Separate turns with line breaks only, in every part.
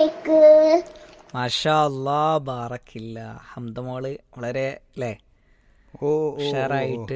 Cake
മാഷാ അല്ലാ ബാറക്കില്ല ഹംദമോള് വളരെ അല്ലേ
ഓ ഓ, ഓ, ഓ.
ഉഷാറായിട്ട്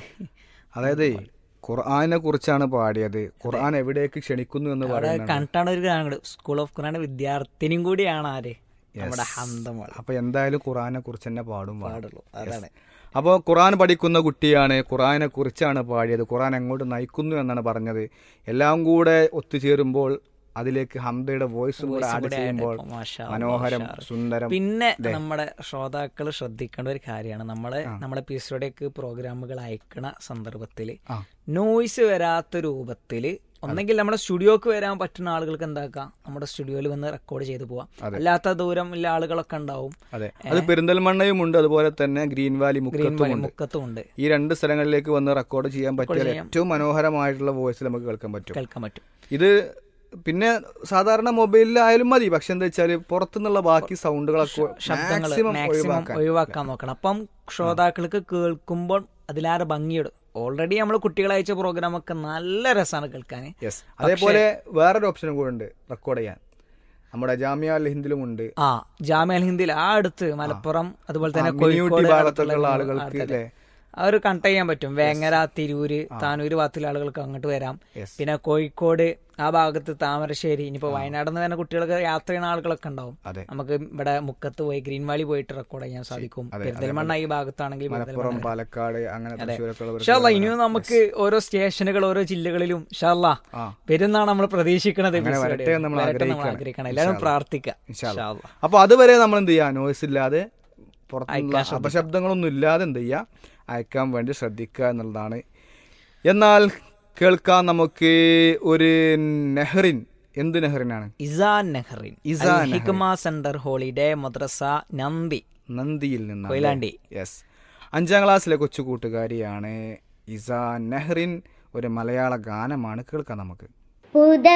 അതായത് ഖുർആനെ കുറിച്ചാണ് പാടിയത് ഖുർആൻ എവിടേക്ക് ക്ഷണിക്കുന്നു എന്ന്
അവിടെ
പറയുന്നത്
കണ്ടാണ് ഒരു കാണുന്നത് സ്കൂൾ ഓഫ് ഖുറാൻ വിദ്യാർത്ഥിനിയും കൂടിയാണ് ആര് നമ്മുടെ ഹംദമോള്
അപ്പൊ എന്തായാലും ഖുർആനെ കുറിച്ച് തന്നെ പാടും വേണം.
പാടുള്ളൂ അതാണ്
അപ്പോൾ ഖുർആൻ പഠിക്കുന്ന കുട്ടിയാണ് ഖുർആനെ കുറിച്ചാണ് പാടിയത് ഖുർആൻ എങ്ങോട്ട് നയിക്കുന്നു എന്നാണ് പറഞ്ഞത് എല്ലാം കൂടെ ഒത്തുചേരുമ്പോൾ അതിലേക്ക് ഹംദയുടെ വോയിസും കൂടെ ആഡ് ചെയ്യുമ്പോൾ
മാഷാ അല്ലാ,
മനോഹരം
ഉഷാറ്.
സുന്ദരം
പിന്നെ നമ്മുടെ ശ്രോതാക്കൾ ശ്രദ്ധിക്കേണ്ട ഒരു കാര്യമാണ് നമ്മള് നമ്മുടെ എപ്പിസോഡേക്ക് പ്രോഗ്രാമുകൾ അയക്കണ സന്ദർഭത്തിൽ
ആ.
നോയ്സ് വരാത്ത രൂപത്തില് ഒന്നെങ്കിൽ നമ്മുടെ സ്റ്റുഡിയോക്ക് വരാൻ പറ്റുന്ന ആളുകൾക്ക് എന്താക്കാം നമ്മുടെ സ്റ്റുഡിയോയിൽ വന്ന് റെക്കോർഡ് ചെയ്ത് പോവാം അല്ലാത്ത ദൂരം ഇല്ല ആളുകളൊക്കെ ഉണ്ടാവും
അതെ അത് പെരിന്തൽമണ്ണയും ഉണ്ട് അതുപോലെ തന്നെ ഗ്രീൻ വാലി
ഗ്രീൻ
മുക്കത്തും
വാലി
ഉണ്ട്
മുക്കത്തും ഉണ്ട്
ഈ രണ്ട് സ്ഥലങ്ങളിലേക്ക് വന്ന് റെക്കോർഡ് ചെയ്യാൻ പറ്റിയ ഏറ്റവും മനോഹരമായിട്ടുള്ള വോയിസ് നമുക്ക് കേൾക്കാൻ പറ്റും
കേൾക്കാൻ പറ്റും
ഇത് പിന്നെ സാധാരണ മൊബൈലിലായാലും മതി പക്ഷെ എന്താ വെച്ചാല് പുറത്തുനിന്നുള്ള ബാക്കി സൗണ്ടുകളൊക്കെ
ശബ്ദങ്ങൾ
മാക്സിമം
മാക്സിമം
ഒഴിവാക്കാൻ
ഒഴിവാക്കാൻ നോക്കണം അപ്പം ശ്രോതാക്കൾക്ക് കേൾക്കുമ്പോൾ അതിലാരെ ഭംഗിയിടും ഓൾറെഡി നമ്മൾ കുട്ടികളെ അയച്ച പ്രോഗ്രാം ഒക്കെ നല്ല രസമാണ് കേൾക്കാൻ
യെസ് അതേപോലെ വേറൊരു ഓപ്ഷനും കൂടെ ഉണ്ട് റെക്കോർഡ് ചെയ്യാൻ നമ്മുടെ ജാമ്യ അൽ ഹിന്ദിലും ഉണ്ട്
ആ ജാമ്യ അൽ ഹിന്ദിൽ ആ അടുത്ത് മലപ്പുറം അതുപോലെ തന്നെ
ആ, മിനിയൂട്ടി
കോഴിക്കോട്
ഭാഗത്തൊക്കെയുള്ള
അടുത്തുള്ള
ആളുകൾക്ക്
ആൾക്കാര്.
അല്ലേ?
അവർ കണക്ട് ചെയ്യാൻ പറ്റും വേങ്ങര തിരൂര് താനൂര് ഭാഗത്തുള്ള ആളുകൾക്ക് അങ്ങോട്ട് വരാം
Yes.
പിന്നെ കോഴിക്കോട് ആ ഭാഗത്ത് താമരശ്ശേരി ഇനിയിപ്പോ വയനാട് നിന്ന് വരുന്ന കുട്ടികൾക്ക് യാത്ര ചെയ്യുന്ന ആളുകളൊക്കെ ഉണ്ടാവും
അതെ
നമുക്ക് ഇവിടെ മുക്കത്ത് പോയി ഗ്രീൻ വാലി പോയിട്ട് റെക്കോർഡ് ചെയ്യാൻ സാധിക്കും പെരിന്തൽമണ്ണ ഈ ഭാഗത്താണെങ്കിൽ
മലപ്പുറം പാലക്കാട് അങ്ങനെ തൃശ്ശൂരൊക്കെ ഉള്ളവർക്ക്
ഷാല്ല ഇനിയും നമുക്ക് ഓരോ സ്റ്റേഷനുകൾ ഓരോ ജില്ലകളിലും ഷാല്ല
ആ.
വരുന്നാണ് നമ്മൾ പ്രതീക്ഷിക്കുന്നത്
അങ്ങനെ
episode.
വരട്ടെ എന്ന് നമ്മൾ
വരട്ടെ എന്ന് നമ്മൾ
ആഗ്രഹിക്കുകയാണ്.
ആഗ്രഹിക്കണം എല്ലാവരും പ്രാർത്ഥിക്കാം
ഇൻഷാ അല്ലാ.
ഇൻഷാ അല്ലാ.
അപ്പൊ അതുവരെ നമ്മൾ എന്ത് ചെയ്യാ നോയ്സ് ഇല്ലാതെ പുറത്തുനിന്നുള്ള അപശബ്ദങ്ങളൊന്നും ഇല്ലാതെ എന്ത് ചെയ്യാ അയക്കാൻ വേണ്ടി ശ്രദ്ധിക്കുക എന്നുള്ളതാണ് എന്നാൽ കേൾക്കാൻ നമുക്ക് ഒരു നെഹ്റിൻ എന്ത് നെഹ്റിനാണ്
ഇസാൻ നെഹ്റിൻ
ഇസാൻ
അൽ ഹിക്മ സെന്റർ ഹോളിഡേ മദ്രസ നന്ദി
നന്ദിയിൽ നിന്നാണ്
കൊയിലാണ്ടി
യെസ് അഞ്ചാം ക്ലാസ്സിലെ കൊച്ചു കൂട്ടുകാരിയാണ് ഇസാൻ നെഹ്റിൻ ഒരു മലയാള ഗാനമാണ് കേൾക്കാം നമുക്ക്
പുത